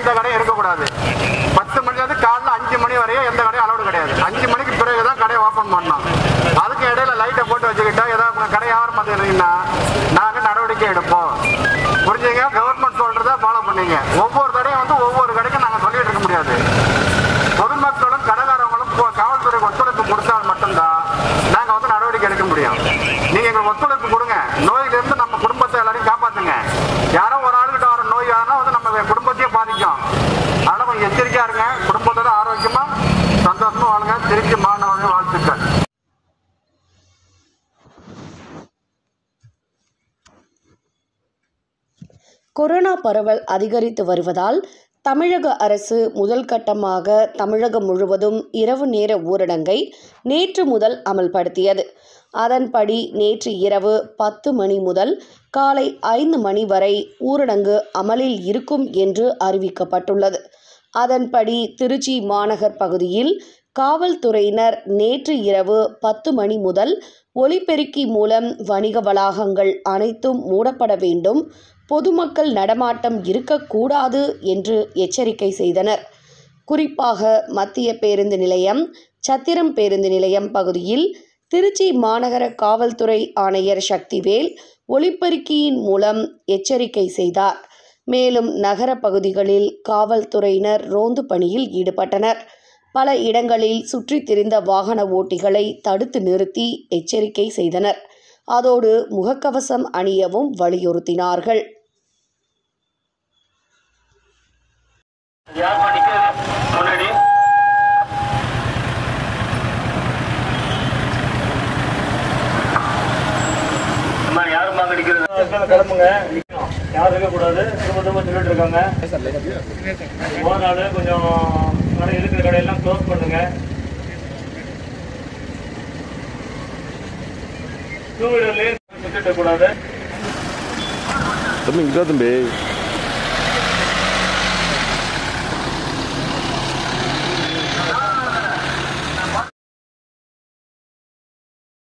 எந்த கடையும் இருக்கக்கூடாது பத்து மணிலேருந்து காலைல அஞ்சு மணி வரையும் எந்த கடையும் அலௌடு கிடையாது அஞ்சு மணிக்கு பிறகு தான் கடையை ஓப்பன் பண்ணணும் அதுக்கு இடையில லைட்டை போட்டு வச்சுக்கிட்டா ஏதாவது உங்க கடை வியாபாரம் பண்ணுறீங்கன்னா நாங்கள் நடவடிக்கை எடுப்போம் புரிஞ்சுங்க கவர்மெண்ட் சொல்றதை ஃபாலோ பண்ணீங்க ஒவ்வொரு கடையும் வந்து ஒவ்வொரு கடைக்கும் நாங்கள் சொல்லிட்டு இருக்க முடியாது பொதுமக்களும் கடைக்காரங்களும் போ- காவல்துறைக்கு ஒத்துழைப்பு கொடுத்தால் மட்டும்தான் நாங்கள் வந்து நடவடிக்கை எடுக்க முடியும் நீங்கள் எங்களுக்கு ஒத்துழைப்பு கொடுங்க நோயிலிருந்து நம்ம குடும்பத்தை எல்லாரையும் காப்பாற்றுங்க யாரோ ஒரு ஆளுகிட்ட வர நோய் ஆனால் வந்து நம்ம குடும்பத்தையே பாதிக்கும் அதனால் கொஞ்சம் எச்சரிக்கையா இருங்க குடும்பத்தோட ஆரோக்கியமா சந்தோஷமா வாழுங்க திருச்சி மாணவர்கள் வாழ்த்துக்கள் கொரோனா பரவல் அதிகரித்து வருவதால் தமிழக அரசு முதல் கட்டமாக தமிழகம் முழுவதும் இரவு நேர ஊரடங்கை நேற்று முதல் அமல்படுத்தியது அதன்படி நேற்று இரவு பத்து மணி முதல் காலை ஐந்து மணி வரை ஊரடங்கு அமலில் இருக்கும் என்று அறிவிக்கப்பட்டுள்ளது அதன்படி திருச்சி மாநகர் பகுதியில் காவல்துறையினர் நேற்று இரவு பத்து மணி முதல் ஒலிபெருக்கி மூலம் வணிக வளாகங்கள் அனைத்தும் மூடப்பட வேண்டும் பொதுமக்கள் நடமாட்டம் இருக்கக்கூடாது என்று எச்சரிக்கை செய்தனர் குறிப்பாக மத்திய பேருந்து நிலையம் சத்திரம் பேருந்து நிலையம் பகுதியில் திருச்சி மாநகர காவல்துறை ஆணையர் சக்திவேல் ஒலிபெருக்கியின் மூலம் எச்சரிக்கை செய்தார் மேலும் நகர பகுதிகளில் காவல்துறையினர் ரோந்து பணியில் ஈடுபட்டனர் பல இடங்களில் சுற்றித் திரிந்த வாகன ஓட்டிகளை தடுத்து நிறுத்தி எச்சரிக்கை செய்தனர் அதோடு முகக்கவசம் அணியவும் வலியுறுத்தினார்கள் யாருமா நிக்கிறது முன்னாடி அம்மா யாருமா அங்க நிக்கிறது கிளம்புங்க நிக்கணும் யாரும் இருக்கக்கூடாது திரும்ப திரும்ப சொல்லிட்டு இருக்காங்க போன நாள் கொஞ்சம் கடை இருக்கிற கடையெல்லாம் க்ளோஸ் பண்ணுங்க டூ வீலர்லயே சுத்திட்டு கூடாது தம்பி இங்கே தம்பி